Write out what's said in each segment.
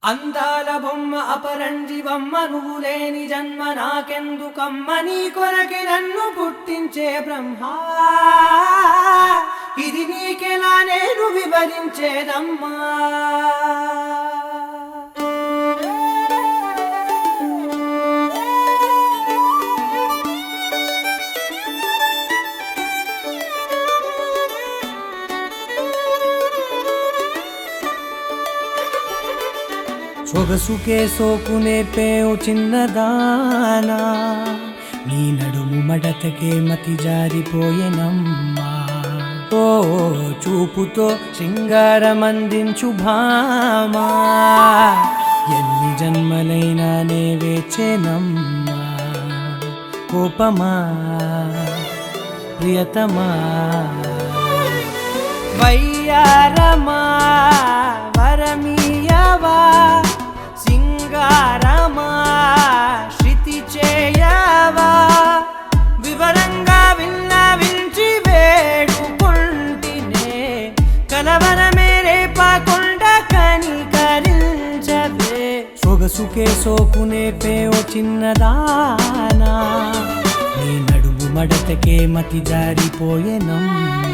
అందాల బొమ్మ అపరంజివమ్మ నువ్వు లేని జన్మ నాకెందుకమ్మ నీ కొరకి నన్ను పుట్టించే బ్రహ్మ ఇది నీకెలా నేను వివరించేదమ్మా సొగసుకే సోకునే పేవు చిన్నదానా నీ నడుము మడతకే మతి జారిపోయెనమ్మా ఓ చూపుతో శృంగారమందించు భామా ఎన్ని జన్మలైనా నే వేచేనమ్మా కోపమా ప్రియతమా వయ్యారమా వరమీయవా సింగారమా శృతి చేయవా వివరంగా విన్న వించి వేడుకుంటినే కలవరమే రేపకొండ కనికరించవే సొగసుకే సోకునే పేవో చిన్నదానా నీ నడుము మడతకే మతి జారిపోయేనమ్మా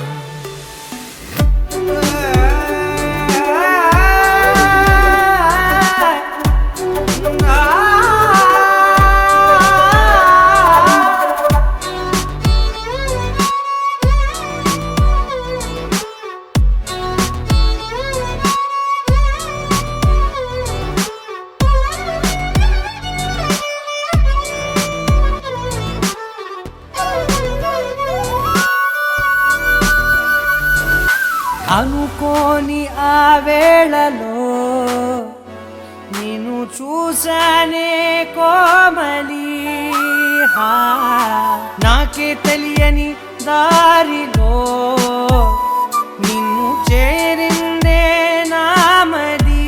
అనుకోని ఆ వేళలో నేను చూసానే కోమలి హా, నాకే తెలియని దారిలో నిన్ను చేరిందే నామది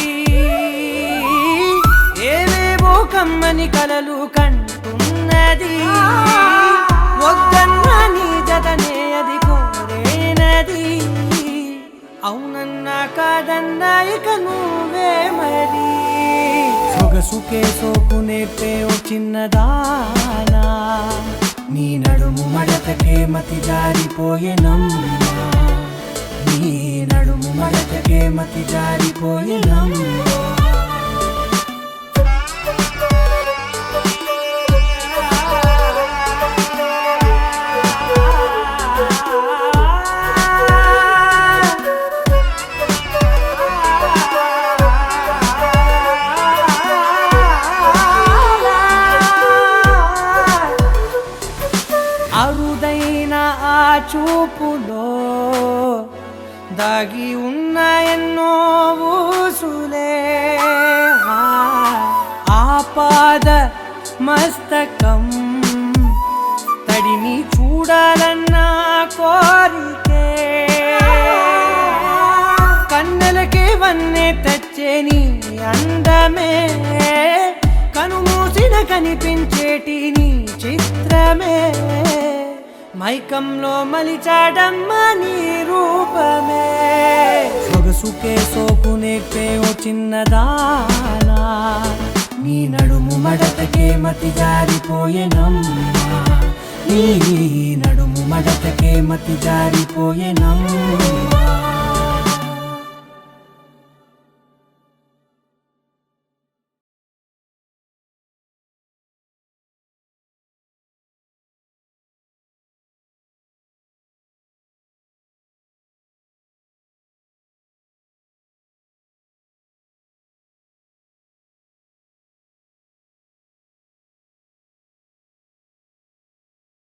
ఏవేవో కమ్మని కలలు కంటున్నది వద్దన్న నీ జతనే అది కోరేనది అవునన్నా కాదన్నా ఇక నువ్వే మరి సొగసుకే సోకునే పేవు చిన్నదానా నీ నడుము మడతకే మతి జారిపోయేనమ్మా నీ నడుము మడతకే మతి జారిపోయేనమ్మా అరుదైన ఆ చూపులో దాగి ఉన్న ఎన్నో ఊసులే ఆ, ఆ పాద మస్తకం తడిని చూడాలన్న కోరికే కన్నెలకి వన్నే తెచ్చే నీ అందమే కనుమూసిన కనిపించేటి నీ చిత్రమే మైకంలో మలిచాడమ్మ నీ రూపమే సొగసుకే సోకునే పేవో చిన్నదానా నీ నడుము మడతకే మతి జారిపోయేనమ్మా నీ నడుము మడతకే మతి జారిపోయేనమ్మా